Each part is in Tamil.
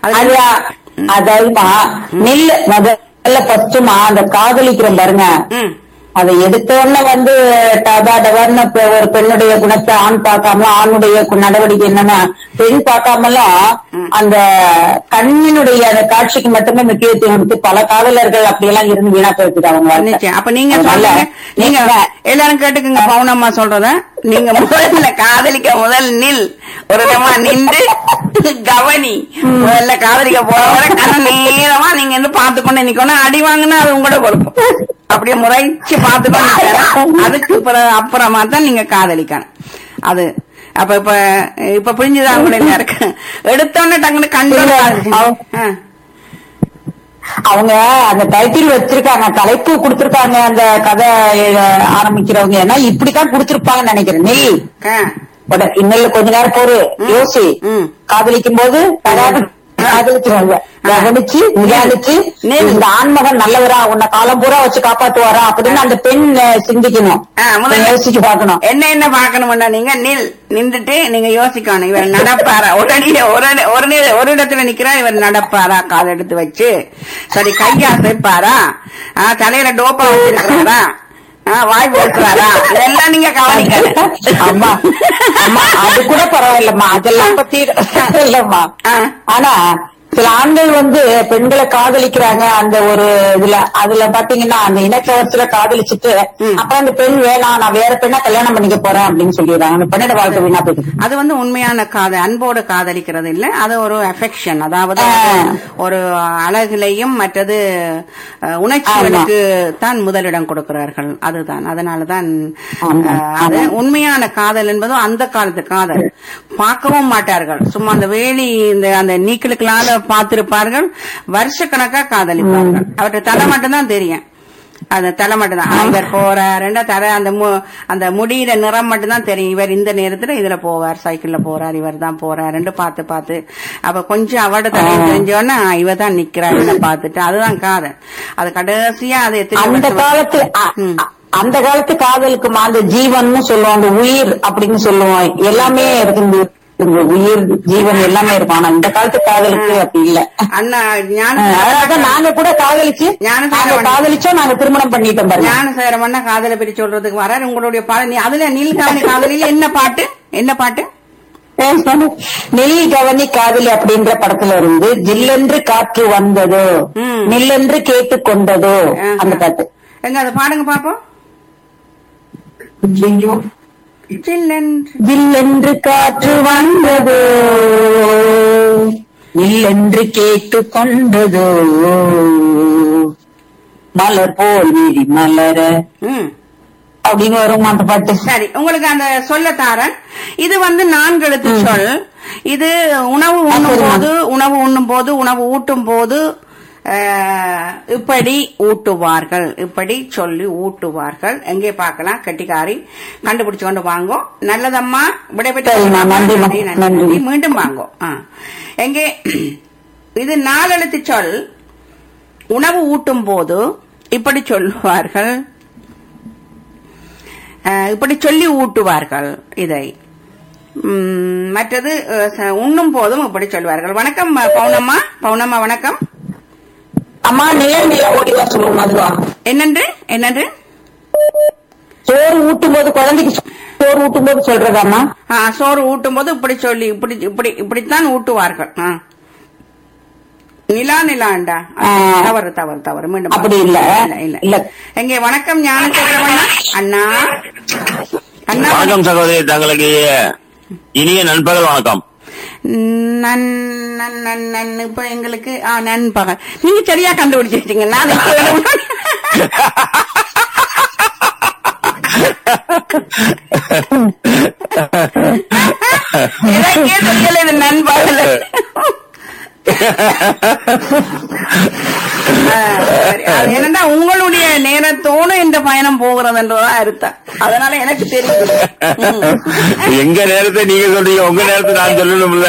அது அதாவதுமா நெல் முதல்ல ஃபர்ஸ்ட்மா அந்த காதலிக்கிறோம் பாருங்க ம் அதை எடுத்த உடனே வந்து டபா டபார்னு இப்ப ஒரு பெண்ணுடைய குணத்தை ஆண் பார்க்காம ஆணுடைய கு- நடவடிக்கை என்னன்னா பெண் பார்க்காமலாம் அந்த கண்ணினுடைய அந்த காட்சிக்கு மட்டுமே முக்கியத்துவம் கொடுத்து பல காதலர்கள் அப்படியெல்லாம் இருந்து வீணா போயிட்டு அவங்க வாழ்க்கை. நிச்சயம் அப்ப நீங்க அதனால சொல்லுங்க நீங்க நீங்க எல்லாரும் கேட்டுக்குங்க பவுனம்மா சொல்றத நீங்க முதல்ல காதலிக்க முதல் நில் ஒரு இடமா நின்று கவனி முதல்ல காதலிக்க போறவரை கண்ண நேரமா நீங்க இருந்து பார்த்து கொண்டு நிக்கணும் அடி வாங்கினா அது உங்களோட கொடுக்கும் அப்படியே முறைச்சு பார்த்து கொண்டு நிக்கணும். அதுக்கு பிறகு அப்புறமா தான் நீங்க காதலிக்கணும் அது அப்ப இப்ப இப்ப புரிஞ்சுதான் உங்களுக்கு இருக்கு எடுத்தோடனே டக்குனு கண்டு ஆ. அவங்க அந்த டைட்டில் வச்சிருக்காங்க தலைப்பு கொடுத்திருக்காங்க அந்த கதை எழுத ஆரம்பிக்கிறவங்க ஏன்னா இப்படித்தான் கொடுத்திருப்பாங்கன்னு நினைக்கிறேன் நெய் ஆ. உட- இன்னும் கொஞ்ச நேரம் போரு யோசி ம். காதலிக்கும் போது காதலிக்கிறாங்க கவனிச்சு நிதானிச்சு நெல். இந்த ஆண்மகன் நல்லவரா உன்னை காலம் பூரா வச்சு காப்பாத்துவாரா அப்படின்னு அந்த பெண் அஹ், சிந்திக்கணும் ஆ, முதல்ல யோசிச்சு பார்க்கணும் என்ன என்ன பாக்கணும்னா நீங்க நில் நின்றுட்டு நீங்க யோசிக்கணும் இவர் நடப்பாரா ஒரு அடியில ஒரு அடி- ஒரு நி- ஒரு இடத்துல நிக்கிறா இவர் நடப்பாரா கால் எடுத்து வச்சு சரி கையா சேர்ப்பாரா ஆ, தலையில டோப்பா வச்சிருக்கிறாரா ஆ, வாய் போக்குறாரா இதெல்லாம் நீங்க கவனிக்கணும் அம்மா அம்மா அது கூட பரவாயில்லம்மா அதெல்லாம் பத்தி இல்லம்மா ஆ. ஆனா சில ஆண்கள் வந்து பெண்களை காதலிக்கிறாங்க அந்த ஒரு இதுல அதுல பாத்தீங்கன்னா அந்த இனக்கவர்ச்சியில காதலிச்சுட்டு அப்புறம் அந்த பெண் வேணாம் நான் வேற பெண்ணா கல்யாணம் பண்ணிக்க போறேன் அப்படின்னு சொல்லிடுறாங்க அந்த பெண்ணோட வாழ்க்கை வீணா போயிடுது அது வந்து உண்மையான காதல் அன்போடு காதலிக்கிறது இல்ல அது ஒரு அஃபெக்ஷன் அதாவது ஆ. ஒரு அழகிலையும் மற்றது அஹ், உணர்ச்சிகளுக்கு தான் முதலிடம் கொடுக்கிறார்கள் அதுதான் அதனாலதான் ஆமா, அஹ், அது உண்மையான காதல் என்பதும் அந்த காலத்து காதல் பார்க்கவும் மாட்டார்கள் சும்மா அந்த வேலி இந்த அந்த நீக்களுக்களால பார்த்திருப்பார்கள் வருஷக்கணக்கா காதலிப்பார்கள் அவற்றை தலை மட்டும்தான் தெரியும் அந்த தலை மட்டும்தான் ஆ, இவர் போறார் ரெண்டா தலை அந்த மு- அந்த முடியிற நிறம் மட்டும்தான் தெரியும் இவர் இந்த நேரத்துல இதுல போவார் சைக்கிள்ல போறார் இவர் தான் போறார் ரெண்டு பார்த்து பார்த்து அப்ப கொஞ்சம் அவட தலை தெரிஞ்சோன்னா இவ தான் நிக்கிறார் இதை பார்த்துட்டு அதுதான் காதல் அது கடைசியா அது எத்தனை அந்த வருஷம் காலத்து அ- ம். அ- அந்த காலத்து காதலுக்குமா அந்த ஜீவன்னு சொல்லுவோம் அந்த உயிர் அப்படின்னு சொல்லுவோம் எல்லாமே இருக்கு இந்த உயிர் ஜீவன் எல்லாமே இருக்கும் ஆனா இந்த காலத்து காதலுக்கு அப்படி இல்ல அண்ணா ஞான அதான் நாங்க கூட காதலிச்சு ஞான நாங்க சேரவன். காதலிச்சோம் நாங்க திருமணம் பண்ணிட்டோம் பாருங்க ஞான சேரமன்னா காதலை பற்றி சொல்றதுக்கு வரார் உங்களுடைய பாடல் நீ அதுல நீல்காமி காதலில என்ன பாட்டு என்ன பாட்டு நெல் கவனி காதலி அப்படின்ற படத்துல இருந்து ஜில்லென்று காற்று வந்ததோ ம். நில்லென்று கேட்டு கொண்டதோ ஆஹா. அந்த பாட்டு எங்க அதை பாடுங்க பாப்போம் சில்லென்று ஜில்லென்று காற்று வந்ததோ நில்லென்று கேட்டு கொண்டதோ மலர் போல் விரி மலர ம் அப்படின்னு வரும் அந்த பாட்டு சரி உங்களுக்கு அந்த சொல்ல தாரன் இது வந்து நான்கு எழுத்து சொல் இது உணவு உண்ணும் போது உணவு உண்ணும் போது உணவு ஊட்டும் போது அஹ், இப்படி ஊட்டுவார்கள் இப்படி சொல்லி ஊட்டுவார்கள் எங்கே பார்க்கலாம் கெட்டிக்காரி கண்டுபிடிச்சு கொண்டு வாங்கோ நல்லதம்மா விடைபெற்று சரிம்மா, நன்றிம்மா, நன்றி, நன்றி, நன்றி. நன்றி. மீண்டும் வாங்கோ ஆ. எங்கே இது நாலெழுத்து சொல் உணவு ஊட்டும் போது இப்படி சொல்லுவார்கள் அஹ், இப்படி சொல்லி ஊட்டுவார்கள் இதை உம், மற்றது அஹ், ச- உண்ணும் போதும் இப்படி சொல்லுவார்கள் வணக்கம் அஹ், பவுனம்மா பவுனம்மா வணக்கம் அம்மா நில நில ஓடிதான் சொல்லுவோம் அதுவா என்னன்று என்னன்று சோறு ஊட்டும் போது குழந்தைக்கு சோறு ஊட்டும் போது சொல்றதாம்மா ஆ, சோறு ஊட்டும் போது இப்படி சொல்லி இப்படி இப்படி இப்படித்தான் ஊட்டுவார்கள் ஆ. நிலா நிலாண்டா ஆ. தவறு தவறு தவறு மீண்டும் அப்படி இல்ல. இல்ல இல்ல இல்ல. எங்கே வணக்கம் ஞானசேகரமண்ணா அண்ணா அண்ணா வணக்கம் சகோதரி தங்களுக்கு இனிய நண்பகல் வணக்கம் நன் நன் நன் நன் இப்ப எங்களுக்கு ஆ நண்பகல் நீங்க சரியா கண்டுபிடிச்சிருக்கீங்க நான் இப்ப வேணும். எனக்கே தெரியல இது நண்பகல் ஆ, சரி. அது என்னன்னா உங்களுடைய நேரத்தோடு இந்த பயணம் போகிறது என்றதான் அர்த்தம் அதனால எனக்கு தெரியுது ம். எங்க நேரத்தை நீங்க சொல்றீங்க உங்க நேரத்தை நான் சொல்லணும்ல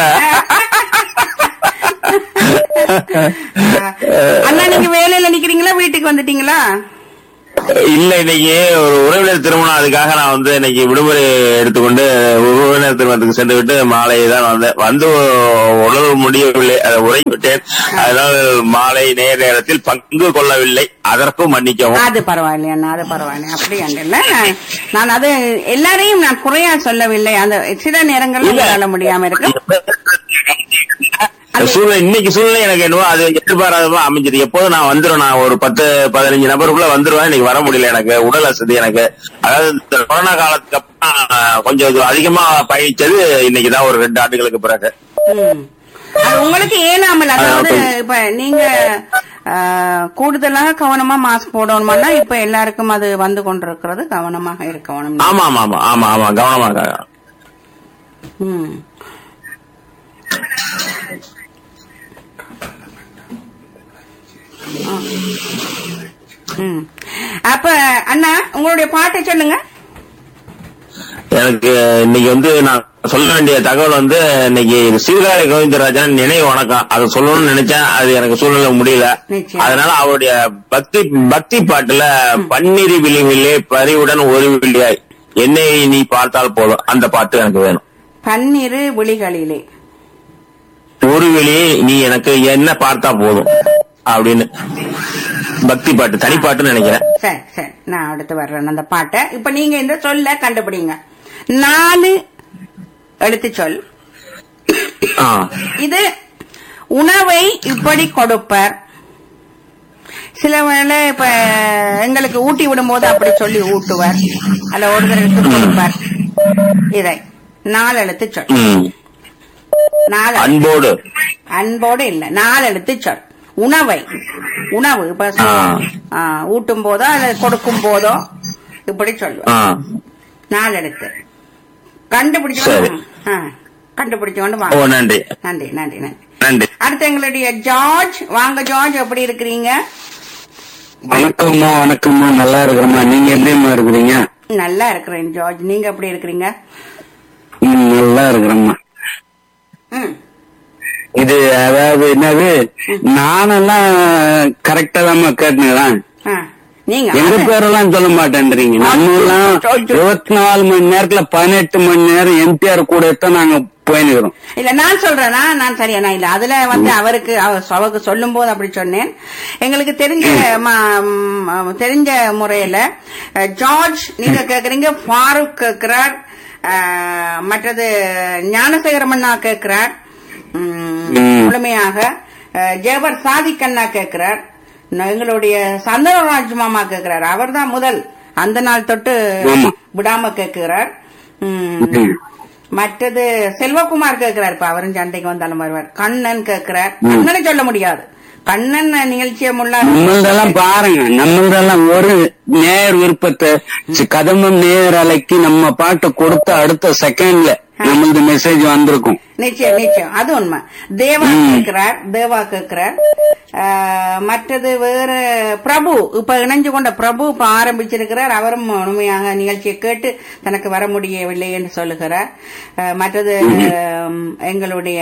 அண்ணா நீங்க வேலையில நிக்கிறீங்களா வீட்டுக்கு வந்துட்டீங்களா இல்ல இன்னைக்கு ஒரு உறவினர் திருமணம் அதுக்காக நான் வந்து இன்னைக்கு விடுமுறை எடுத்துக்கொண்டு உறவினர் திருமணத்துக்கு சென்று விட்டு மாலை தான் வந்தேன் வந்து உணவு முடியவில்லை அதை உரைவிட்டேன் அதனால் மாலை நேர நேரத்தில் பங்கு கொள்ளவில்லை அதற்கும் மன்னிக்கவும் அது பரவாயில்லை அண்ணா அது பரவாயில்லை அப்படி இல்ல நான் நான் அது எல்லாரையும் நான் குறையா சொல்லவில்லை அந்த சில நேரங்கள்ல இல்ல. சொல்ல முடியாம இருக்கு சூழ்நிலை இன்னைக்கு சூழ்நிலை எனக்கு என்னவோ அது எதிர்பாராதமா அமைஞ்சது எப்போதும் நான் வந்துரும் நான் ஒரு பத்து பதினஞ்சு நபருக்குள்ள வந்துருவேன் இன்னைக்கு வர முடியல எனக்கு உடல் வசதி எனக்கு அதாவது இந்த கொரோனா காலத்துக்கு அப்புறம் கொஞ்சம் இது அதிகமா பயணிச்சது இன்னைக்கு தான் ஒரு ரெண்டு ஆண்டுகளுக்கு பிறகு ம். அது உங்களுக்கு ஏனாமல் அதாவது இப்ப நீங்க ஆ, கூடுதலாக கவனமா மாஸ்க் போடணும்னா இப்ப எல்லாருக்கும் அது வந்து கொண்டிருக்கிறது கவனமாக இருக்கணும் ஆமா ஆமா ஆமா ஆமா ஆமா கவனமாக ம். ஆ. ம். அப்ப அண்ணா உங்களுடைய பாட்டை சொல்லுங்க எனக்கு இன்னைக்கு வந்து நான் சொல்ல வேண்டிய தகவல் வந்து இன்னைக்கு சீர்காழி கோவிந்தராஜன் நினைவு வணக்கம் அதை சொல்லணும்னு நினைச்சேன் அது எனக்கு சூழ்நிலை முடியல நிச்சயம். அதனால அவருடைய பக்தி பக்தி பாட்டுல பன்னிரு விழிவிலே பரிவுடன் ஒரு விழியாய் என்னை நீ பார்த்தால் போதும் அந்த பாட்டு எனக்கு வேணும் பன்னிரு விழிகளிலே ஒரு விழி நீ எனக்கு என்ன பார்த்தா போதும் அப்படின்னு பக்தி பாட்டு தனிப்பாட்டுன்னு நினைக்கிறேன் சரி சரி நான் அடுத்து வர்றேன் அந்த பாட்டை இப்ப நீங்க இந்த சொல்ல கண்டுபிடிங்க நாலு எழுத்து சொல் ஆ. இது உணவை இப்படி கொடுப்பர் சில வேளை இப்ப எங்களுக்கு ஊட்டி விடும்போது அப்படி சொல்லி ஊட்டுவர் அல்ல ஒருத்தருக்கு கொடுப்பார் இதை நாலு எழுத்து சொல் ம். நாலு அன்போடு அன்போடு இல்ல நாலு எழுத்து சொல் உணவை உணவு இப்ப ஆ. ஆ, ஊட்டும் போதோ அல்லது கொடுக்கும் போதோ இப்படி சொல்லுவேன் ஆ. நாலு எழுத்து கண்டுபிடிச்சு சரி. கண்டுபிடிச்சு கொண்டு ஓ வாங்க நன்றி நன்றி நன்றி நன்றி நன்றி அடுத்து எங்களுடைய ஜார்ஜ் வாங்க ஜார்ஜ் எப்படி இருக்கிறீங்க வணக்கம்மா வணக்கம்மா நல்லா இருக்கிறேம்மா நீங்க எப்படிம்மா இருக்கிறீங்க நல்லா இருக்கிறேன் ஜார்ஜ் நீங்க எப்படி இருக்கிறீங்க ம், நல்லா இருக்கிறேம்மா ம் இது அதாவது என்னது நானெல்லாம் கரெக்டா தான்மா கேட்டுனுறேன் ஆ, நீங்க எங்க பேரெல்லாம் சொல்ல மாட்டேன்றீங்க நம்ம எல்லாம் இருபத்தி நாலு மணி நேரத்துல பதினெட்டு மணி நேரம் எம்டிஆர் கூட தான் நாங்க போயினுக்கிறோம் இல்ல நான் சொல்றேனா நான் சரியா நான் இல்ல அதுல வந்து அவருக்கு அவர் அவருக்கு சொல்லும் போது அப்படி சொன்னேன் எங்களுக்கு தெரிஞ்ச ம- ம், தெரிஞ்ச முறையில அஹ், ஜார்ஜ் நீங்க கேக்குறீங்க ஃபாரூக் கேக்குறார் அஹ், மற்றது ஞானசேகரமண்ணா கேக்குறார் ம், ம். முழுமையாக அஹ், ஜேவர் சாதிக்கண்ணா கேக்குறார் ந- எங்களுடைய சந்தனராஜ் மாமா கேக்குறார் அவர்தான் முதல் அந்த நாள் தொட்டு ஆமா. விடாம கேக்குறார் ம். ம். மற்றது செல்வகுமார் கேக்குறாரு இப்ப அவரும் சண்டைக்கு வந்தாலும் வருவார் கண்ணன் கேக்குறார் கண்ணனை சொல்ல முடியாது கண்ணன் நிகழ்ச்சியை முள்ள நம்மளதெல்லாம் பாருங்க நம்மளதெல்லாம் ஒரு நேர் விருப்பத்தை சி- கதம்பம் நேர் அலைக்கு நம்ம பாட்டு கொடுத்த அடுத்த செகண்ட்ல நம்மளது மெசேஜ் வந்திருக்கும் நிச்சயம் நிச்சயம் அது உண்மை தேவா ம். கேட்கிறார் தேவா கேட்கிறார் ஆஹ், மற்றது வேற பிரபு இப்ப இணைஞ்சு கொண்ட பிரபு இப்ப ஆரம்பிச்சிருக்கிறார் அவரும் உண்மையாக நிகழ்ச்சியை கேட்டு தனக்கு வர முடியவில்லை என்று சொல்லுகிறார் ஆஹ், மற்றது ஆம், எங்களுடைய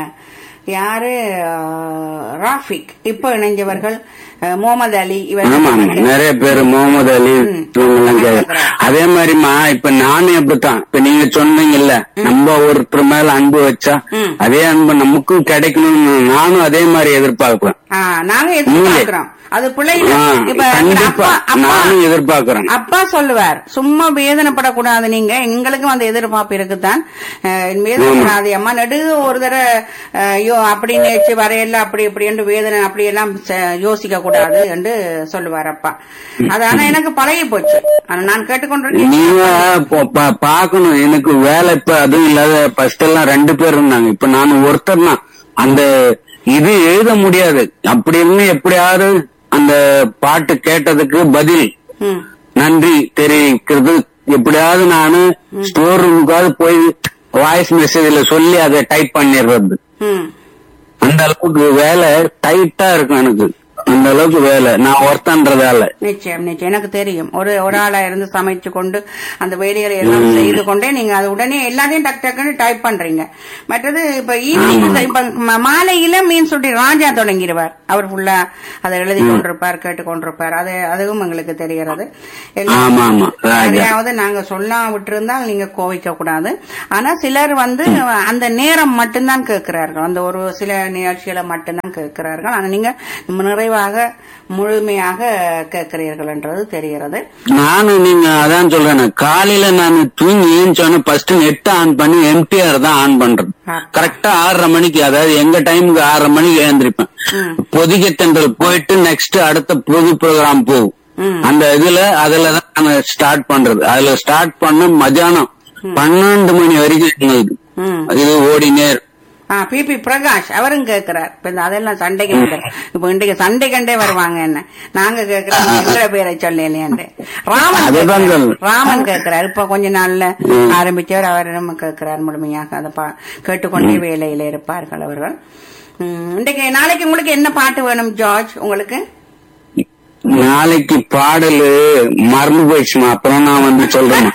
யாரு ஆஹ், ராஃபிக் இப்ப இணைஞ்சவர்கள் ஆஹ், முகமது அலி ஆமா ஆமா இவர் நிறைய பேர் முகமது அலி ம். இவங்கெல்லாம் கேக்குறாங்க. அதே மாதிரிமா இப்ப நானும் எப்படித்தான் இப்ப நீங்க சொன்னீங்கல்ல நம்ம ஒருத்தர் மேல அன்பு வச்சா ம். அதே அன்பு நமக்கும் கிடைக்கணும்னு நானும் அதே மாதிரி எதிர்பார்ப்பேன் ஆஹ், நாங்க எதிர்பார்க்கிறோம் அது பிள்ளை ஆ, இப்ப கண்டிப்பா அப்பா அப்பா நானும் எதிர்பார்க்கிறேன் அப்பா சொல்லுவார் சும்மா வேதனைப்படக்கூடாது நீங்க எங்களுக்கும் அந்த எதிர்பார்ப்பு இருக்குதான் அஹ், வேதனைப்படாது அம்மா நெடு ஒரு தடவை அஹ், ஐயோ அப்படி நேச்சு வரையல அப்படி இப்படி என்று வேதனை அப்படி எல்லாம் ச- யோசிக்க கூடாது என்று சொல்லுவார் அப்பா அது ஆனா எனக்கு பழகி போச்சு ஆனா நான் கேட்டுக்கொண்டிருக்கேன் நீங்க பா- பா- பார்க்கணும் எனக்கு வேலை இப்ப அதுவும் இல்லாத ஃபர்ஸ்ட் எல்லாம் ரெண்டு பேர் இருந்தாங்க இப்ப நான் ஒருத்தர் தான் அந்த இது எழுத முடியாது அப்படி இருந்து எப்படியாவது அந்த பாட்டு கேட்டதுக்கு பதில் ம், நன்றி தெரிவிக்கிறது எப்படியாவது நானு ஸ்டோர் ரூமுக்காவது போய் வாய்ஸ் மெசேஜ்ல சொல்லி அதை டைப் பண்ணிடுறது ம். அந்த அளவுக்கு வேலை டைட்டா இருக்கும் எனக்கு அந்த அளவுக்கு வேலை நான் ஒருத்தன்றதால நிச்சயம் நிச்சயம் எனக்கு தெரியும் ஒரு ஒரு ஆளா இருந்து சமைச்சு கொண்டு அந்த வேலைகளை எல்லாம் செய்து கொண்டே நீங்க அது உடனே எல்லாத்தையும் டக் டக்குன்னு டைப் பண்றீங்க மற்றது இப்ப ஈவினிங் இப்ப ம- மாலையில மீன் சுட்டி ராஜா தொடங்கிடுவார் அவர் ஃபுல்லா அதை எழுதி கொண்டிருப்பார் கேட்டு கொண்டிருப்பார் அது அதுவும் எங்களுக்கு தெரிகிறது எல்லாம் ஆமா ஆமா ராஜா யாரையாவது நாங்க சொல்லாம விட்டிருந்தால் நீங்க கோவிக்க கூடாது ஆனா சிலர் வந்து அந்த நேரம் மட்டும்தான் கேட்கிறார்கள் அந்த ஒரு சில நிகழ்ச்சிகளை மட்டும்தான் கேட்கிறார்கள் ஆனா நீங்க நிறைவாக முழுமையாக கேட்கிறீர்கள் என்றது தெரிகிறது நானும் நீங்க அதான் சொல்றேன் காலையில நான் தூங்கி ஏஞ்சோன்னு ஃபர்ஸ்ட் நெட் ஆன் பண்ணி எம்டிஆர் தான் ஆன் பண்றேன் ஆ. கரெக்டா ஆறரை மணிக்கு அதாவது எங்க டைமுக்கு ஆறரை மணிக்கு எழுந்திருப்பேன் ம். பொதிகை தென்றல் போயிட்டு நெக்ஸ்ட் அடுத்த பொது ப்ரோக்ராம் போகும் ம். அந்த இதுல அதுல தான் நான் ஸ்டார்ட் பண்றது அதுல ஸ்டார்ட் பண்ண மத்தியானம் பன்னெண்டு மணி வரைக்கும் இருந்தது. ம். இது ஓடினே இருக்கும். ஆ பிபி பிரகாஷ் அவரும் கேட்கிறார் இப்ப இந்த அதெல்லாம் சண்டை கேட்கிறார் இப்ப இன்றைக்கு சண்டை கண்டே வருவாங்க என்ன நாங்க கேட்கிறோம் எங்களை பேரை சொல்லலையாண்டு ராமன் அதுதான் கேட்கிறார். சொல்லு. ராமன் கேட்கிறார் இப்ப கொஞ்ச நாள்ல ஆரம்பிச்சவர் அவர் நம்ம கேட்கிறார் முழுமையாக அதை பா- கேட்டுக்கொண்டே வேலையில இருப்பார்கள் அவர்கள் ம், இன்றைக்கு நாளைக்கு உங்களுக்கு என்ன பாட்டு வேணும் ஜார்ஜ் உங்களுக்கு நாளைக்கு பாடலு மறந்து போயிடுச்சுமா அப்புறம் நான் வந்து சொல்றேன்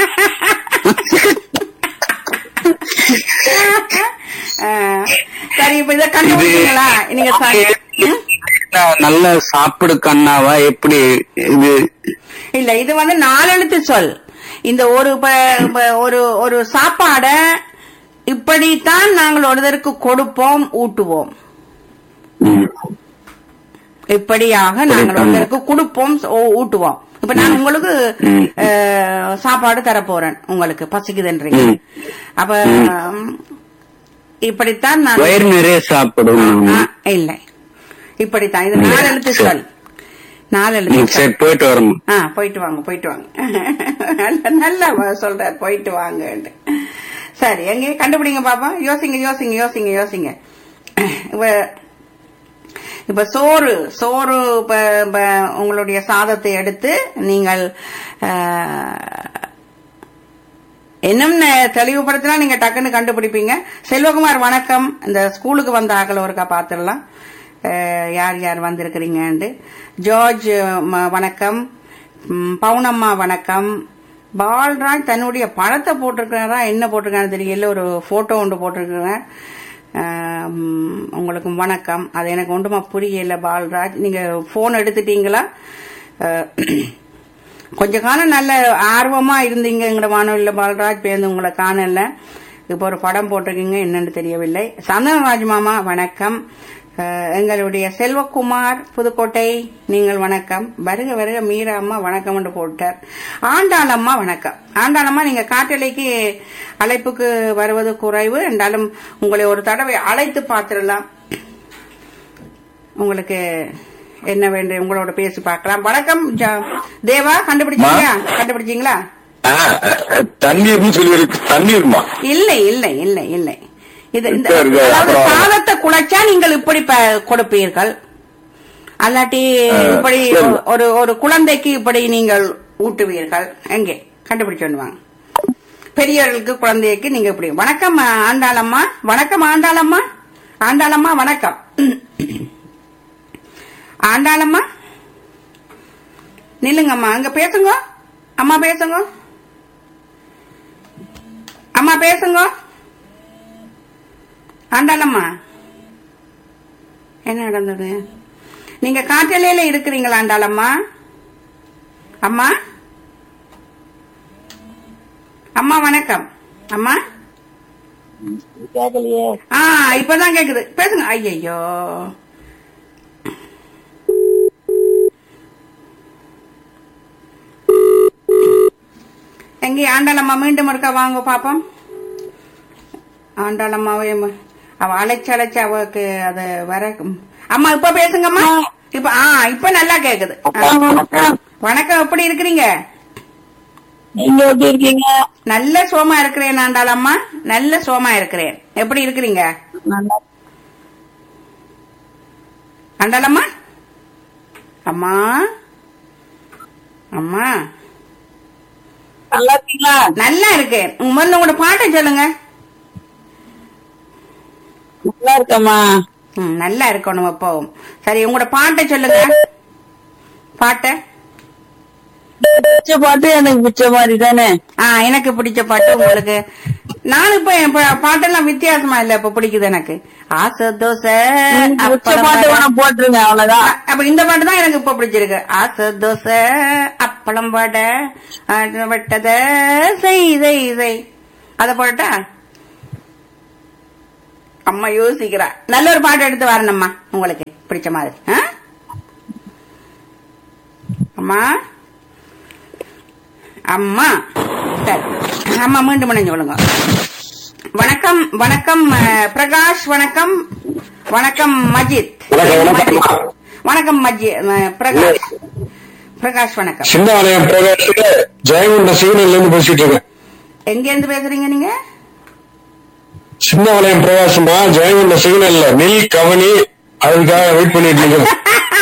ஆ, சரி இப்ப இதை கண்டுபிடிச்சீங்களா நீங்க ச- ம்? நல்ல சாப்பிடு கண்ணாவா எப்படி இது இல்ல இது வந்து நாலெழுத்து சொல் இந்த ஒரு ப- ப- ஒரு ஒரு சாப்பாட இப்படித்தான் நாங்கள் ஒருத்தருக்கு கொடுப்போம் ஊட்டுவோம் ம். இப்படியாக நாங்கள் ஒருத்தருக்கு கொடுப்போம் ஓ- ஊட்டுவோம் இப்ப நான் உங்களுக்கு ம். அஹ், சாப்பாடு தரப்போறேன் உங்களுக்கு பசிக்குதுன்றீங்க ம். அப்ப ம், இப்படித்தான் நான் வயிறு நிறைய சாப்பிடும் ஆ, இல்லை இப்படித்தான் இது நாலு எழுத்து சொல் நாலு எழுத்து ம், சொல் சரி போயிட்டு வரமா ஆ போயிட்டு வாங்க போயிட்டு வாங்க நல்ல- நல்லா சொல்றார் போயிட்டு வாங்க சரி எங்க கண்டுபிடிங்க பாப்பா யோசிங்க யோசிங்க யோசிங்க யோசிங்க இப்ப இப்ப சோறு சோறு இப்ப இப்ப உங்களுடைய சாதத்தை எடுத்து நீங்கள் ஆ, இன்னும் நெ- தெளிவுபடுத்தினா நீங்க டக்குன்னு கண்டுபிடிப்பீங்க செல்வகுமார் வணக்கம் இந்த ஸ்கூலுக்கு வந்த ஆக்கள் ஒருக்கா பாத்துடலாம் அஹ், யார் யார் வந்திருக்கிறீங்கன்ட்டு ஜார்ஜ் ம- வணக்கம் ம், பவுனம்மா வணக்கம் பால்ராஜ் தன்னுடைய படத்தை போட்டிருக்கிறாரா என்ன போட்டிருக்கான்னு தெரியல ஒரு போட்டோ ஒன்று போட்டிருக்கிறேன் அஹ், ம், உங்களுக்கு வணக்கம் அது எனக்கு ஒன்றுமா புரியல பால்ராஜ் நீங்க போன் எடுத்துட்டீங்களா அஹ், கொஞ்ச காலம் நல்ல ஆர்வமா இருந்தீங்க எங்கட வானொலியில பாலராஜ் பேருந்து உங்களை காணல இப்ப ஒரு படம் போட்டிருக்கீங்க என்னன்னு தெரியவில்லை சந்தனராஜ் மாமா வணக்கம் அஹ், எங்களுடைய செல்வகுமார் புதுக்கோட்டை நீங்கள் வணக்கம் வருக வருக மீரா அம்மா வணக்கம் என்று போட்டார் ஆண்டாளம்மா வணக்கம் ஆண்டாளம்மா நீங்க காட்டலைக்கு அழைப்புக்கு வருவது குறைவு என்றாலும் உங்களை ஒரு தடவை அழைத்து பார்த்திடலாம் உங்களுக்கு என்ன வேண்டும் உங்களோட பேசி பார்க்கலாம் வணக்கம் ஜா- தேவா கண்டுபிடிச்சீங்களா கண்டுபிடிச்சீங்களா தண்ணீர்னு சொல்லி இருக்கு தண்ணீர்மா இல்லை இல்லை இல்லை இல்லை இது இந்த சரி, சரி, அதாவது அப்புறம் சாதத்தை குழைச்சா நீங்கள் இப்படி ப- கொடுப்பீர்கள் அல்லாட்டி இப்படி சரி. ஒரு ஒரு குழந்தைக்கு இப்படி நீங்கள் ஊட்டுவீர்கள் எங்கே கண்டுபிடிச்சு வாங்க பெரியவர்களுக்கு குழந்தைக்கு நீங்க இப்படி வணக்கம் ஆண்டாளம்மா வணக்கம் ஆண்டாளம்மா ஆண்டாளம்மா வணக்கம் ஆண்டாளம்மா நில்லுங்கம்மா அங்க பேசுங்க அம்மா பேசுங்க அம்மா பேசுங்க ஆண்டாளம்மா என்ன நடந்தது நீங்க காற்றலையில இருக்கிறீங்களா ஆண்டாளம்மா அம்மா அம்மா வணக்கம் அம்மா ஆ இப்பதான் கேக்குது பேசுங்க ஐயோ எங்கே ஆண்டாளம்மா மீண்டும் இருக்கா வாங்க பாப்போம் ஆண்டாளம்மாவே ம- அவ அழைச்சு அழைச்சு அவக்கு அது வர அம்மா இப்ப பேசுங்கம்மா இப்ப ஆ இப்ப நல்லா கேக்குது ஆ. வணக்கம் எப்படி இருக்கிறீங்க நீங்க எப்படி இருக்கீங்க நல்ல சோமா இருக்கிறேன் ஆண்டாளம்மா நல்ல சோமா இருக்கிறேன் எப்படி இருக்கிறீங்க நல்லா ஆண்டாளம்மா அம்மா அம்மா நல்லா இருக்கீங்களா நல்லா இருக்கேன் முதல்ல உங்களோட பாட்டை சொல்லுங்க நல்லா இருக்கம்மா ம், நல்லா இருக்கணும் எப்பவும் சரி உங்களோட பாட்டை சொல்லுங்க பாட்ட பிடிச்ச பாட்டு எனக்கு பிடிச்ச மாதிரி தானே ஆ எனக்கு பிடிச்ச பாட்டு உங்களுக்கு நான் இப்ப என் பா- பாட்டெல்லாம் வித்தியாசமா இல்ல இப்ப பிடிக்குது எனக்கு ஆசை தோசை பிடிச்ச அப்பளம் பாட்டு வடை. வேணா போட்டுருங்க அவ்வளவுதான் அப்ப இந்த பாட்டு தான் எனக்கு இப்ப பிடிச்சிருக்கு ஆசை தோசை அப்பளம் வடை அது வெட்டத செய் செய் செய் அத போட்டா அம்மா யோசிக்கிறா நல்ல ஒரு பாட்டு எடுத்து வரணும்மா உங்களுக்கு பிடிச்ச மாதிரி ஆ? அம்மா அம்மா சரி அம்மா மீண்டும் இணைஞ்சு விடுங்க வணக்கம் வணக்கம் அஹ், பிரகாஷ் வணக்கம் வணக்கம் மஜித் வணக்கம், வணக்கம். மஜித். வணக்கம் மஜித் அஹ், பிரகாஷ் பிரகாஷ் வணக்கம் சின்னவளையம் பிரகாஷ் ஜெயகுண்ட சிக்னல்ல இருந்து பேசிட்டு இருக்கேன் எங்க இருந்து பேசுறீங்க நீங்க சின்னவளையம் பிரகாசமா ஜெயகுண்ட சிக்னல்ல நெல் கவனி அதுக்காக வெயிட் பண்ணிட்டு இருக்கேன்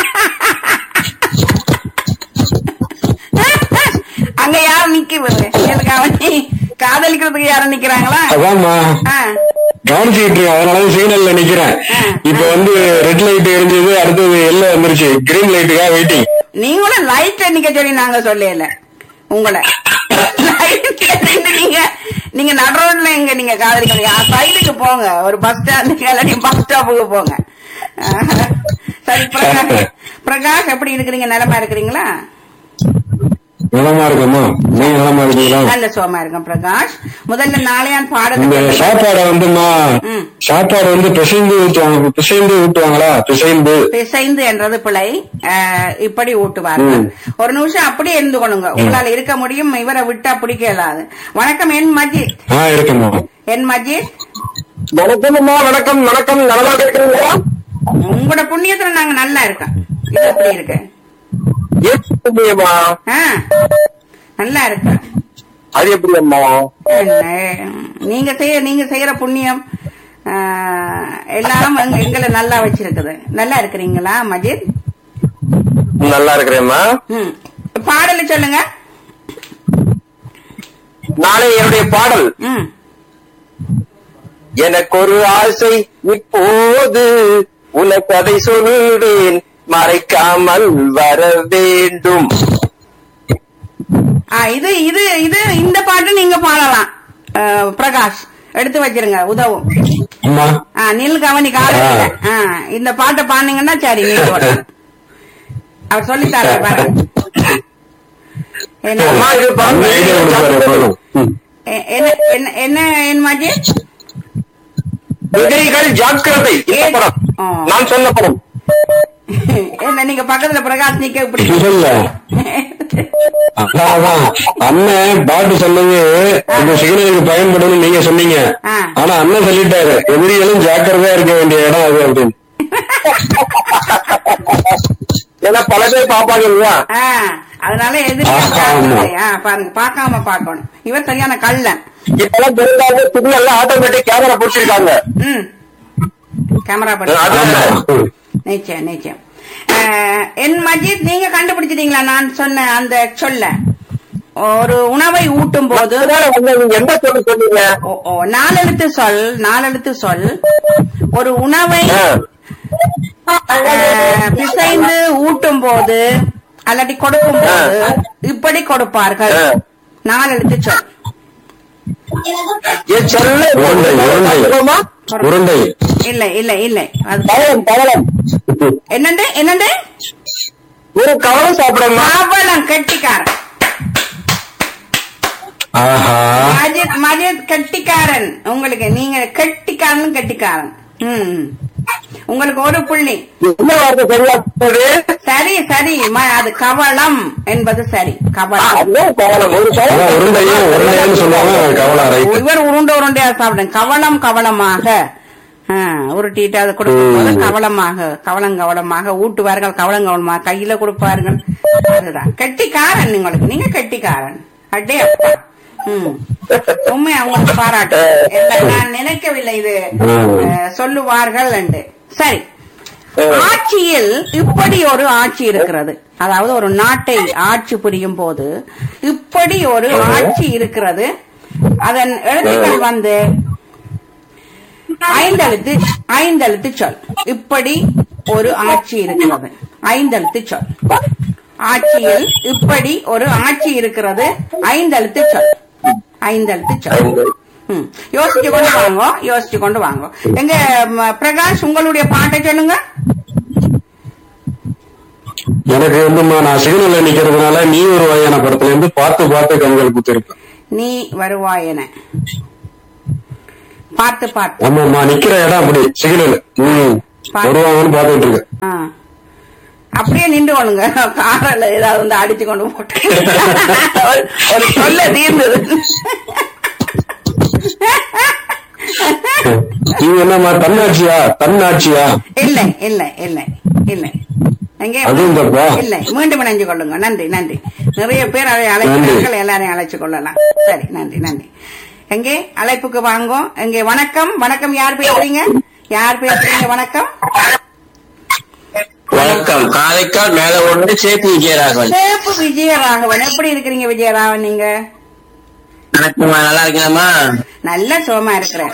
அங்க யாரும் நிக்கிறது எனக்கு அவனை காதலிக்கிறதுக்கு யாரும் நிக்கிறாங்களா அதான்மா ஆ. கவனிச்சுக்கிட்டு இருக்கேன் அதனால சிக்னல்ல நிக்கிறேன் இப்ப வந்து ரெட் லைட் எரிஞ்சது அடுத்தது எல்லாம் வந்துருச்சு கிரீன் லைட்டுக்காக வெயிட்டிங் நீங்களும் லைட்ல நிக்க சொல்லி நாங்க சொல்லல உங்களை லைட்ல நின்னு நீங்க நீங்க நடு ரோட்ல எங்க நீங்க காதலிக்கிறீங்க சைடுக்கு போங்க ஒரு பஸ் ஸ்டாண்டுக்கு இல்லாட்டி பஸ் ஸ்டாப்புக்கு போங்க ஆஹா. சரி பிரகாஷ் பிரகாஷ் எப்படி இருக்கிறீங்க நலமா இருக்கிறீங்களா நலமா இருக்கம்மா நீங்க நலமா இருக்கீங்களா நல்ல சுகமா இருக்கும் பிரகாஷ் முதல்ல நாளையான் இந்த பாடத்துக்கு சாப்பாடை வந்துமா ம். சாப்பாடு வந்து பிசைந்து ஊத்துவாங்க பிசைந்து ஊட்டுவாங்களா பிசைந்து பிசைந்து என்றது பிழை அஹ், இப்படி ஊட்டுவார்கள் ஒரு நிமிஷம் அப்படியே இருந்து கொள்ளுங்க உங்களால இருக்க முடியும் இவரை விட்டா பிடிக்க இயலாது வணக்கம் என் மஜித் ஆ இருக்குமா என் மஜித் வணக்கம்மா வணக்கம் வணக்கம் நலமா இருக்கிறீங்களா உங்களோட புண்ணியத்துல நாங்க நல்லா இருக்கோம் இது எப்படி இருக்கு எப்படியம்மா ஆ, நல்லா இருக்கு அது எப்படி அம்மா என்ன, நீங்க செய்ய நீங்க செய்யற புண்ணியம் ஆ, எல்லாரும் எங்க- எங்களை நல்லா வச்சிருக்குது நல்லா இருக்கிறீங்களா மஜித் நல்லா இருக்கிறேம்மா ம் பாடல சொல்லுங்க நாளை என்னுடைய பாடல் ம் எனக்கு ஒரு ஆசை இப்போது உனக்கு அதை சொல்வேன் மறைக்காமல் வர வேண்டும் ஆ, இது இது இது இந்த பாட்டு நீங்க பாடலாம் ஆ, பிரகாஷ் எடுத்து வச்சிருங்க உதவும் அம்மா ஆ, நில் கவனி காலையில ஆ, இந்த பாட்டை பாடுனீங்கன்னா சரி நீங்க பாடலாம். அவர் சொல்லித்தார பாருங்க என்ன அம்மா, இது பாருங்க. எ- என்ன என்ன என்ன என் மாஜி விதைகள் ஜாக்கிரதை இந்த படம் ஆ. நான் சொன்ன படம் என்ன நீங்க பக்கத்துல பிரகாஷ் நிக்க இப்படி இல்ல. அதான் அண்ணன் பாட்டு சொன்னது இந்த சிக்னலுக்கு பயன்படும் நீங்க சொன்னீங்க ஆ. ஆனா அண்ணன் சொல்லிட்டாரு எதிரிகளும் ஜாக்கிரதையா இருக்க வேண்டிய இடம் அது அப்படின்னு ஏன்னா பல பேர் பாப்பாங்க இல்லையா ஆ, அதனால எதிரி ஆமா. பாருங்க பார்க்காம பார்க்கணும் இவர் சரியான கள்ளன் இப்பெல்லாம் தெரிந்தாங்க சிக்னல்ல ஆட்டோமேட்டிக் கேமரா பிடிச்சிருக்காங்க ம் கேமரா படி நிச்சயம் நிச்சயம் அஹ், என் மஜித் நீங்க கண்டுபிடிச்சிட்டீங்களா நான் சொன்ன அந்த சொல்ல ஒரு உணவை ஊட்டும் போது நீங்க எந்த சொல்லு சொன்னீங்க ஓ, ஓ, நாலெழுத்து சொல் நாலெழுத்து சொல் ஒரு உணவை அஹ், பிசைந்து ஊட்டும் போது அல்லாட்டி கொடுக்கும் போது இப்படி கொடுப்பார்கள் ஆ. நாலெழுத்து சொல் என் சொல்ல உருண்டை உருண்டை உருண்டை இல்ல இல்ல இல்ல அது பவளம் பவளம் என்னண்டு என்னண்டு ஒரு கவலம் சாப்பிடமா மாபழம் கெட்டிக்காரன் ஆஹா மஜித் மஜித் கெட்டிக்காரன் உங்களுக்கு நீங்க கெட்டிக்காரன் கெட்டிக்காரன் ம் ம். உங்களுக்கு ஒரு புள்ளி என்ன வார்த்தை சரியா சொன்னது? சரி சரி ம- அது கவளம் என்பது சரி கவளம் அதுதான் கவலம் ஒரு கவலம் உருண்டையும் உருண்டையும் சொல்லுவாங்க கவலம் ரைட் இவர் உருண்டை உருண்டையா சாப்பிடுங்க கவளம் கவளமாக ஆ, உருட்டிட்டு அதை கொடுக்கும்போது கவளமாக கவளம் கவளமாக ஊட்டுவார்கள் கவளம் கவளமாக கையில கொடுப்பார்கள் அதுதான் கெட்டிக்காரன் உங்களுக்கு நீங்க கெட்டிக்காரன் அட்டே அப்பா ம் உண்மை அவங்களுக்கு பாராட்டு எல்லாம் நான் நினைக்கவில்லை இது அஹ், சொல்லுவார்கள் என்று சரி ஆட்சியில் இப்படி ஒரு ஆட்சி இருக்கிறது அதாவது ஒரு நாட்டை ஆட்சி புரியும் போது இப்படி ஒரு ஆட்சி இருக்கிறது அதன் எழுத்துக்கள் வந்து ஐந்தெழுத்து ஐந்தெழுத்து சொல் இப்படி ஒரு ஆட்சி இருக்கிறது ஐந்தெழுத்து சொல் ஆட்சியில் இப்படி ஒரு ஆட்சி இருக்கிறது ஐந்தெழுத்து சொல் ஐந்தெழுத்து சொல் ம். யோசிச்சு கொண்டு வாங்க யோசிச்சு கொண்டு வாங்க எங்க ம, பிரகாஷ் உங்களுடைய பாட்டை சொல்லுங்க எனக்கு வந்துமா நான் சிக்னல்ல நிக்கிறதுனால நீ ஒரு வகையான படத்துல இருந்து பார்த்து பார்த்து கண்கள் குத்திருப்பேன் நீ வருவாயென பார்த்து பார்த்து ஆமாமா நிக்கிற இடம் அப்படி சிக்னல் ம் வருவாங்கன்னு பாத்துட்டு இருக்கேன் ஆ. அப்படியே நின்று கொள்ளுங்க காரில் ஏதாவது வந்து அடிச்சு கொண்டு போட்டு ஒரு- ஒரு சொல்ல தீர்ந்தது நீ என்னம்மா தன்னாட்சியா தன்னாட்சியா இல்லை இல்லை இல்லை இல்லை எங்கே அதுவும் தப்பா? இல்லை மீண்டும் இணைஞ்சு கொள்ளுங்க நன்றி நன்றி நிறைய பேர் அதை அழைக்கிறார்கள் எல்லாரையும் அழைச்சு கொள்ளலாம் சரி நன்றி நன்றி எங்கே அழைப்புக்கு வாங்கோ எங்கே வணக்கம் வணக்கம் யார் பேசுறீங்க யார் பேசுறீங்க வணக்கம் வணக்கம் காரைக்கால் மேல ஒன்று சேப்பு விஜயராகவன் சேப்பு விஜயராகவன் எப்படி இருக்கிறீங்க விஜயராகவன் நீங்க வணக்கம்மா நல்லா இருக்கீங்களாம்மா நல்ல சுகமா இருக்கிறேன்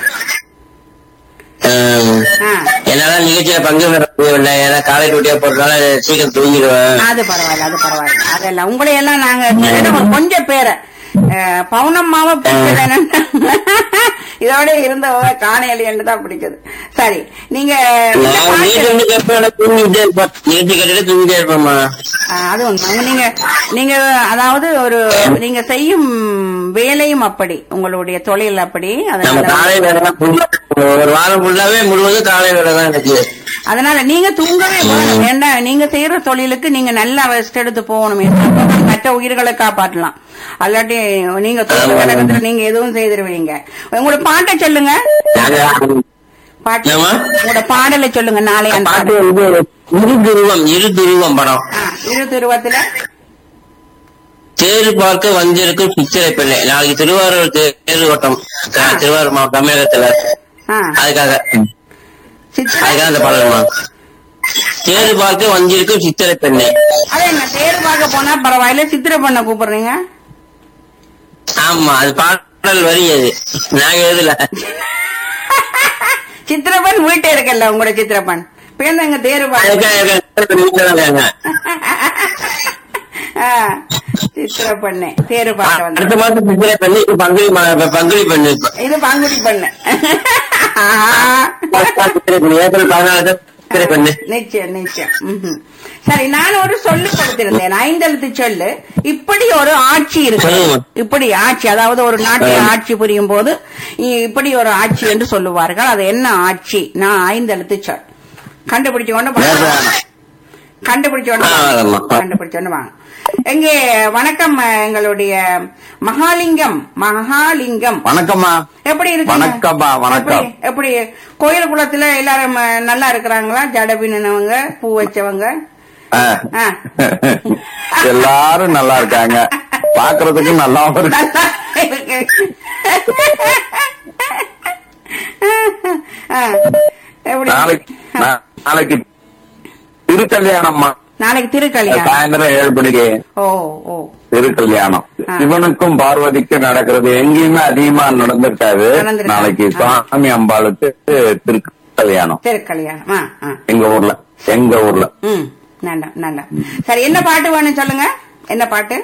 அஹ், ஆ, என்னால நிகழ்ச்சியில பங்கு பெற முடியவில்லை ஏன்னா காலை டூட்டியா போறதுனால சீக்கிரம் தூங்கிடுவேன் அது பரவாயில்ல அது பரவாயில்ல அதெல்லாம் உங்களை எல்லாம் நாங்க கேட்ட ஒரு கொஞ்சம் பேரை அஹ், பவுனம்மாவை பிடிச்சது இதோட இருந்தவங்க காணையலி என்று தான் பிடிச்சது சரி நீங்க இந்த நான் பாட்டு- வீட்டு வந்து கேட்பேன் எனக்கு தூங்கிட்டே இருப்பேன் நிகழ்ச்சி கேட்டுட்டு தூங்கிட்டே இருப்பேம்மா ஆ, அது உண்மை உங்க நீங்க நீங்க அதாவது ஒரு நீங்க செய்யும் வேலையும் அப்படி உங்களுடைய தொழில் அப்படி நம்ம அதனால காலை வேலை தான் full-ஆ ஒரு வாரம் ஃபுல்லாவே முழுவதும் காலை வேலை தான் எனக்கு அதனால நீங்க தூங்கவே வேணும் ஏன்னா நீங்க செய்யற தொழிலுக்கு நீங்க நல்லா ரெஸ்ட் எடுத்து போகணும் அப்பதான் மற்ற உயிர்களை காப்பாற்றலாம் அல்லாட்டி நீங்க தூங்க நேரத்துல நீங்க எதுவும் செய்திருவீங்க உங்களோட பாட்டை சொல்லுங்க பாட்டு என்னம்மா? உங்களோட பாடலை சொல்லுங்க நாளைய பாட்டு வந்து இரு துருவம் இரு துருவம் படம் இரு திருவத்துல தேர் பார்க்க வந்திருக்கும் சித்திரை பிள்ளை நாளைக்கு திருவாரூர் தே- தேர் ஓட்டம் த- திருவாரூர் மாவட்டம் தமிழகத்துல ஆ, அதுக்காக சித்திரை அதுக்காக அந்த பாடல்மா தேர் பார்க்க வந்திருக்கும் சித்திரை பெண்ணை அதே என்ன தேர் பார்க்க போனா பரவாயில்ல சித்திரை பண்ண கூப்பிடுறீங்க ஆமா அது பாடல் வரி அது நாங்க எழுதல சித்திரப்பன் வீட்டே இருக்கல்ல உங்களோட சித்திரப்பன் பேருந்தங்க தேர் பார்க்க அதுக்காக இருக்க- வீட்டுல தான் இருக்காங்க. ஆ, சித்திரப்பண்ணு தேர் பார்க்க வந்து அடுத்த மாசம் சித்திரை பெண்ணு இப்ப பங்குனி மா- பங்குனி பெண்ணு இப்ப இது பங்குடி பண்ணு சித்திரை பெண்ணு ஏப்ரல் பதினாலு தான் சித்திரை பெண்ணு நிச்சயம் நிச்சயம் ம்ஹும். சரி நான் ஒரு சொல்லு கொடுத்திருந்தேன் ஐந்தெழுத்து சொல்லு இப்படி ஒரு ஆட்சி இருக்கு சொல்லுங்க. இப்படி ஆட்சி அதாவது ஒரு நாட்டை ஆட்சி புரியும் போது இ- இப்படி ஒரு ஆட்சி என்று சொல்லுவார்கள் அது என்ன ஆட்சி நான் ஐந்தெழுத்து சொல் கண்டுபிடிச்சு கொண்டு வாங்க. கண்டுபிடிச்சு கொண்டு ஆ, வாங்க. ஆமா. கண்டுபிடிச்சு கொண்டு வாங்க எங்கே வணக்கம் அஹ், எங்களுடைய மகாலிங்கம் மகாலிங்கம் வணக்கம்மா எப்படி இருக்கீங்க வணக்கம்மா, வணக்கம். எப்படி- எப்படி கோயில் குளத்துல எல்லாரும் அஹ், நல்லா இருக்கிறாங்களா ஜட பின்னவங்க பூ வச்சவங்க ஆ. ஆ. எல்லாரும் நல்லா இருக்காங்க பாக்குறதுக்கு நல்லா இருக்கு நல்லா இருக்கு. ஆ. எப்படி நாளைக்கு நா- நாளைக்கு திருக்கல்யாணம்மா நாளைக்கு திருக்கல்யாணம் சாயந்தரம் ஏழு மணிக்கு ஓ ஓ திருக்கல்யாணம் ஆ. சிவனுக்கும் பார்வதிக்கும் நடக்கிறது எங்கேயுமே அதிகமா நடந்திருக்காது நடந்திருக்காது. நாளைக்கு ஆ. சுவாமி அம்பாளுக்கு திருக்கல்யாணம் திருக்கல்யாணம் ஆ ஆ எங்க ஊர்ல எங்க ஊர்ல ம் நல்லா நல்லா சரி என்ன பாட்டு வேணும் சொல்லுங்க என்ன பாட்டு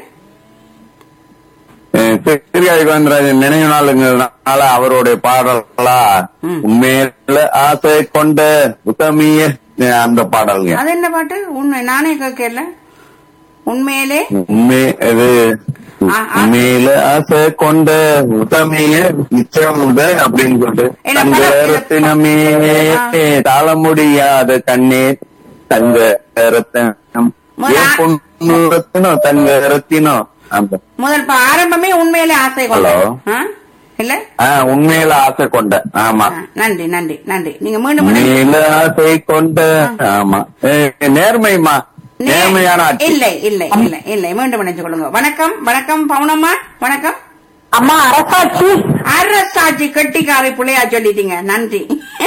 சிறியாய் கோவிந்தராஜன் நினைவு நாளுங்கிறதுனால அவருடைய பாடல்களா ம். உண்மையில ஆசை கொண்ட உத்தமிய அந்த பாடல்ங்க அது என்ன பாட்டு உண்மை நானே கேட்கல உண்மையிலே உண்மை இது ஆ, ஆ. உண்மையில ஆசை கொண்ட உத்தமிய நிச்சயம் உண்டு அப்படின்னு சொல்லிட்டு என்ன தங்க படம்? ரத்தினமே ஆ. தாழ முடியாத கண்ணே தங்க ரத்தினம் முதலா- ஏன் பொண்ணு ரத்தினம் தங்க ரத்தினம் அந்த முதல் இப்ப ஆரம்பமே உண்மையிலே ஆசை கொண்ட ஹலோ. ஆ? இல்ல ஆ, உண்மையில ஆசை கொண்ட ஆமா ஆ, நன்றி நன்றி நன்றி நீங்க மீண்டும் மீண்டும் உண்மையில ஆசை கொண்ட ஆமா ஏ, நேர்மைமா நே- நேர்மையான ஆட்சி இல்லை இல்லை இல்லை இல்லை மீண்டும் இணைச்சு கொள்ளுங்க வணக்கம் வணக்கம் பவுனம்மா வணக்கம் அம்மா அரசாட்சி அரசாட்சி கட்டிக்காரை புள்ளையா சொல்லிட்டீங்க நன்றி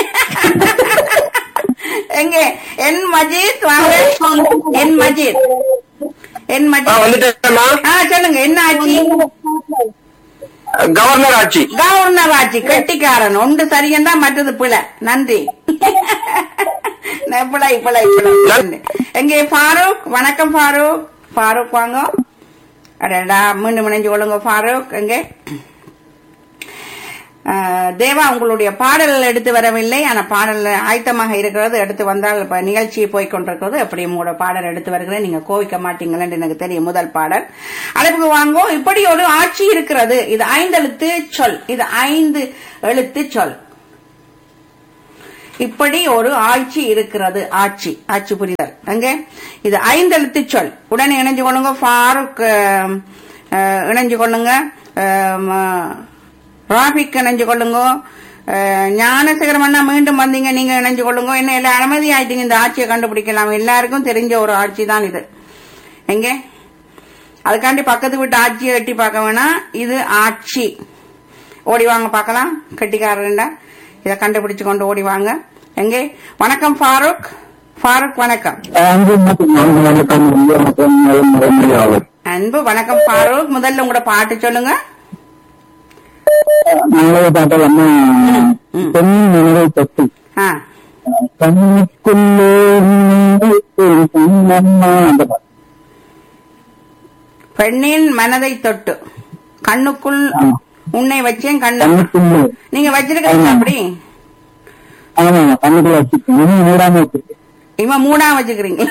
எங்க என் மஜீத் வாங்க என் மஜீத் என் ஆ, மஜீத் வந்துட்டேம்மா ஆ சொல்லுங்க என்ன ஆட்சி கவர்னர் ஆட்சி கவர்னர் ஆட்சி கெட்டிக்காரன் ஒன்று சரியந்தா மற்றது பிழை நன்றி ந- பிழை பிழை பிழை எங்கே ஃபாரூக் வணக்கம் ஃபாரூக் ஃபாரூக் வாங்க அடடா மீண்டும் இணைஞ்சு கொள்ளுங்க ஃபாரூக் எங்கே ஆஹ், தேவா உங்களுடைய பாடல் எடுத்து வரவில்லை ஆனா பாடல் ஆயத்தமாக இருக்கிறது எடுத்து வந்தால் இப்ப நிகழ்ச்சி போய் கொண்டிருக்கிறது அப்படி உங்களோட பாடல் எடுத்து வருகிறேன் நீங்க கோவிக்க மாட்டீங்களேன்னு எனக்கு தெரியும் முதல் பாடல் அழைப்புக்கு வாங்கோ இப்படி ஒரு ஆட்சி இருக்கிறது இது ஐந்தெழுத்து சொல் இது ஐந்து எழுத்து சொல் இப்படி ஒரு ஆட்சி இருக்கிறது ஆட்சி ஆட்சி புரிதல் அங்க இது ஐந்தெழுத்து சொல் உடனே இணைஞ்சு கொள்ளுங்க ஃபாரூக் அஹ், அஹ், இணைஞ்சு கொள்ளுங்க அஹ், ம- ராபிக் இணைஞ்சு கொள்ளுங்க அஹ், ஞானசேகரம் அண்ணா மீண்டும் வந்தீங்க நீங்க இணைஞ்சு கொள்ளுங்க என்ன எல்லாம் அனுமதி ஆயிட்டீங்க இந்த ஆட்சியை கண்டுபிடிக்கலாம் எல்லாருக்கும் தெரிஞ்ச ஒரு ஆட்சி தான் இது எங்க அதுக்காண்டி பக்கத்து வீட்டு ஆட்சியை எட்டி பார்க்க வேணாம் இது ஆட்சி ஓடி வாங்க பார்க்கலாம் கட்டிக்காரண்டா இதை கண்டுபிடிச்சு கொண்டு ஓடி வாங்க எங்கே வணக்கம் ஃபாரூக் ஃபாரூக் வணக்கம் அன்பு வணக்கம் ஃபாரூக் முதல்ல உங்களோட பாட்டு சொல்லுங்க நல்ல பாட்டல் அம்மா பெண்ணின் நினைவை தொட்டு ஆ கண்ணுக்குள்ளே நினைவு கண்ணம்மா அந்த பாட்டு பெண்ணின் மனதை தொட்டு கண்ணுக்குள் ஆமா. உன்னை வச்சேன் கண்ணு கண்ணுக்குள்ளே நீங்க வச்சிருக்கீங்க அப்படி ஆமா கண்ணுக்குள்ள வச்சுக்கேன் இன்னும் மூடாம வச்சிருக்கேன் இவன் மூணா வச்சுக்கிறீங்க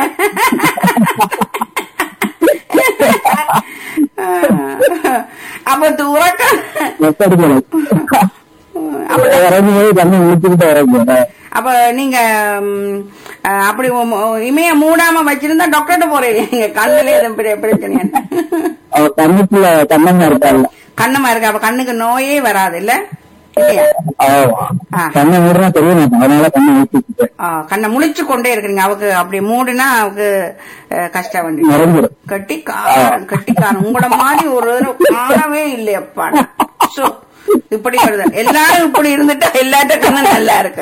அப்ப இது உறக்கம் எப்படி போல அப்ப இறங்கும்போது கண்ணை முடிச்சுக்கிட்டு இறங்குங்க அப்ப நீங்க ம், அஹ், அப்படி உம், இமைய மூடாம வச்சிருந்தா டாக்டர்கிட்ட போறீங்க நீங்க கண்ணுல எதுவும் பெரிய பிரச்சனை அவ கண்ணுக்குள்ள கண்ணம்மா இருக்காள் கண்ணமா இருக்கு அப்ப கண்ணுக்கு நோயே வராது இல்ல இல்லையா ஆ. கண்ணை மூடுனா தெரிய மாட்டேன் அதனால கண்ணை ஊற்றிக்கிட்டேன் ஆ, கண்ணை முழிச்சு கொண்டே இருக்கிறீங்க அவக்கு அப்படி மூடுனா அவக்கு அஹ், கஷ்டம் வந்து மறந்துடும் கட்டிக்காரன் கட்டிக்காரன் உங்களோட மாதிரி ஒரு தடவை காணவே இல்லையப்பா சோ, இப்படி வருது எல்லாரும் இப்படி இருந்துட்டா எல்லாத்த கண்ணு நல்லா இருக்கு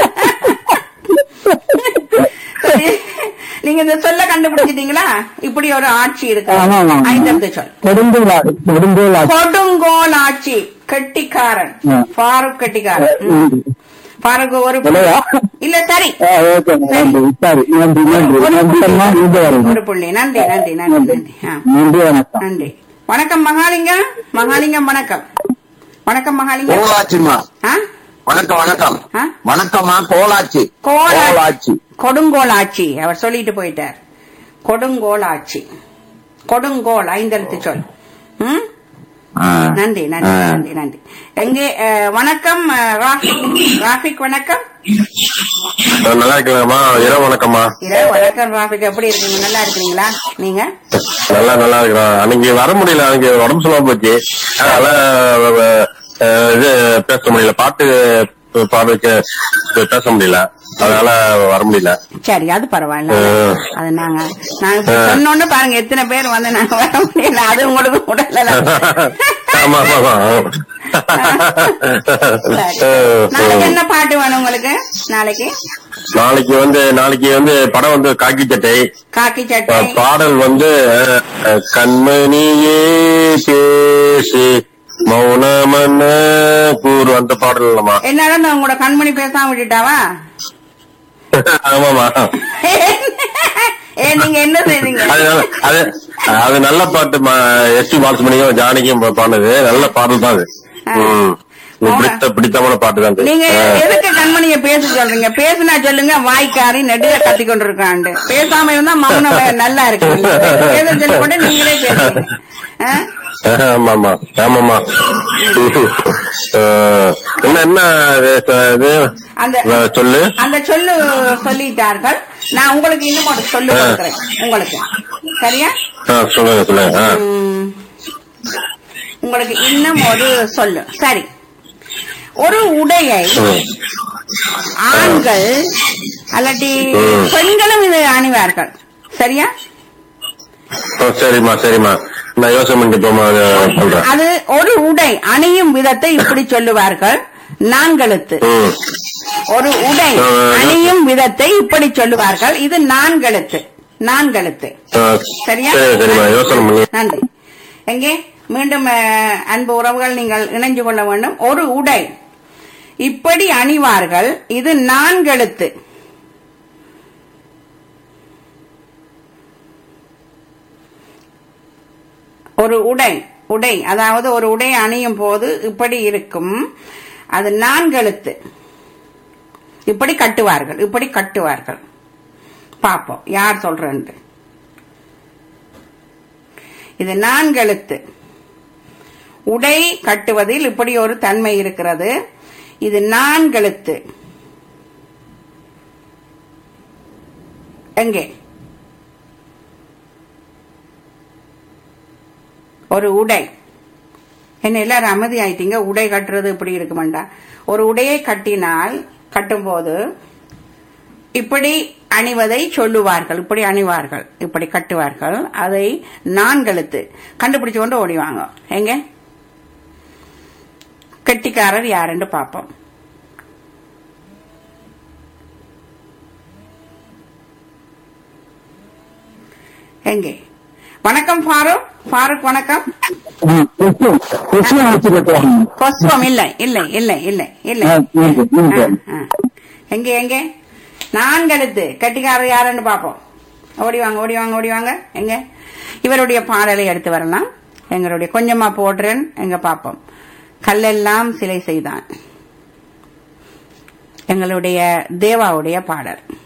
சரி, நீங்க இந்த சொல்ல கண்டுபிடிச்சிட்டீங்களா இப்படி ஒரு ஆட்சி இருக்கு ஆமா, ஆமா. ஐந்தாவது சொல் கொடுங்கோல் ஆடு கொடுங்கோல் ஆடு கொடுங்கோல் ஆட்சி கட்டிக்காரன் ஆ. ஃபாரூக் கட்டிக்காரன் ம். ஃபாரூக் ஒரு இல்லையா? இல்ல சரி ஆ, ஓகே நன்றி சரி நன்றி நன்றி நன்றி அம்மா, இது வரைக்கும் ஒரு புள்ளி நன்றி நன்றி நன்றி நன்றி ஆ நன்றி வணக்கம் நன்றி வணக்கம் மகாலிங்கம் மகாலிங்கம் வணக்கம் வணக்கம் மகாலிங்கம் கோலாச்சிமா ஆ? வணக்கம் வணக்கம் ஆ? வணக்கம்மா கோலாச்சி கோலாட்சி கோலாச்சி கொடுங்கோல் ஆட்சி அவர் சொல்லிட்டு போயிட்டார் கொடுங்கோல் ஆட்சி கொடுங்கோல் ஐந்தெழுத்து சொல் ம்? ஆ. நன்றி நன்றி ஆ. நன்றி நன்றி எங்கே அஹ், வணக்கம் அஹ், ராஃபிக் ராஃபிக் வணக்கம் நல்லா இருக்கலாமா இரவு வணக்கம்மா இரவு வணக்கம் ராஃபிக் எப்படி இருக்கீங்க நல்லா இருக்கீங்களா நீங்க நல்லா நல்லா இருக்கிறோம் அன்னைக்கு வர முடியல அன்னைக்கு உடம்பு சொல்லாம போச்சு அதனால அஹ், இது பேச முடியல பாட்டு பாடுறதுக்கு பேச முடியல அதனால வர முடியல சரி அது பரவாயில்ல ஆ. அது நாங்க நாங்க இப்ப சொன்னோன்னு பாருங்க எத்தனை பேர் வந்து நாங்க வர முடியல அது உங்களுக்கு உடல்ல ஆமா ஆமா ஆமா நாளைக்கு என்ன பாட்டு வேணும் உங்களுக்கு நாளைக்கு நாளைக்கு வந்து நாளைக்கு வந்து படம் வந்து காக்கி சட்டை காக்கி சட்டை அஹ், பாடல் வந்து அஹ், கண்மணியே பேசு மௌனமன்ன கூறு அந்த பாடல் இல்லம்மா என்னடா நான் உங்களோட கண்மணி பேசாம விட்டுட்டாவா ஆமாமா ஏ நீங்க என்ன செய்றீங்க அது நல்ல- அது அது நல்ல பாட்டு எஸ் டி பாலசுமணியும் ஜானகியும் பா- பாடுனது நல்ல பாடல் தான் அது ம். உங்களுக்கு பிடித்த பிடித்தமான பாட்டு தான் அது. நீங்க ஆ. எதுக்கு கண்மணிய பேச சொல்றீங்க பேசுனா சொல்லுங்க வாய்க்காரி நெடுக கத்தி கொண்டு இருக்காண்டு பேசாம இருந்தா மௌனம் நல்லா இருக்கு பேச சொல்லி கொண்டு நீங்களே பேசுறீங்க ஆ? ஆமா ஆமா ஆமாமா அஹ், என்ன என்ன இது, இது அந்த அஹ், சொல்லு அந்த சொல்லு சொல்லிட்டார்கள் நான் உங்களுக்கு இன்னும் ஒரு சொல்லு ஆ. கொடுக்குறேன் உங்களுக்கு சரியா ஆ, சொல்லுங்க சொல்லுங்க ஆ. உம், உங்களுக்கு இன்னும் ஒரு சொல்லு சரி ஒரு உடையை ம். ஆண்கள் அல்லாட்டி ம். பெண்களும் இது அணிவார்கள் சரியா ஓ, சரிம்மா சரிம்மா நான் யோசனை பண்ணிட்டு போமா சொல்றேன் அது ஒரு உடை அணியும் விதத்தை இப்படி சொல்லுவார்கள் நான்கெழுத்து ம். ஒரு உடை ஆ. அணியும் விதத்தை இப்படி சொல்லுவார்கள் இது நான்கெழுத்து நான்கெழுத்து ஆ, சரியா சரி சரிம்மா யோசனை பண்ணி நன்றி எங்கே மீண்டும் அஹ், அன்பு உறவுகள் நீங்கள் இணைஞ்சு கொள்ள வேண்டும் ஒரு உடை இப்படி அணிவார்கள் இது நான்கெழுத்து ஒரு உடை உடை அதாவது ஒரு உடை அணியும் போது இப்படி இருக்கும் அது நான்கெழுத்து இப்படி கட்டுவார்கள் இப்படி கட்டுவார்கள் பாப்போம் யார் சொல்றேன்னு இது நான்கெழுத்து உடை கட்டுவதில் இப்படி ஒரு தன்மை இருக்கிறது இது நான்கெழுத்து எங்கே ஒரு உடை என்ன எல்லாரும் அமைதி ஆயிட்டீங்க உடை கட்டுறது இப்படி இருக்குமாண்டா ஒரு உடையை கட்டினால் கட்டும்போது இப்படி அணிவதை சொல்லுவார்கள் இப்படி அணிவார்கள் இப்படி கட்டுவார்கள் அதை நான்கெழுத்து கண்டுபிடிச்சு கொண்டு ஓடிவாங்க எங்க கெட்டிக்காரர் யாருன்னு பார்ப்போம் எங்கே வணக்கம் ஃபாரூக் ஃபாரூக் வணக்கம் கொஸ்வம் இல்லை இல்லை இல்லை இல்லை இல்லை ஆ, ஆ. எங்க எங்க நான்கெழுத்து கட்டிக்காரர் யாருன்னு பாப்போம் ஓடி வாங்க ஓடி வாங்க ஓடி வாங்க எங்க இவருடைய பாடலை எடுத்து வரலாம் எங்களுடைய கொஞ்சமா போடுறேன் எங்க பாப்போம் கல்லெல்லாம் சிலை செய்தான் எங்களுடைய தேவாவுடைய பாடல்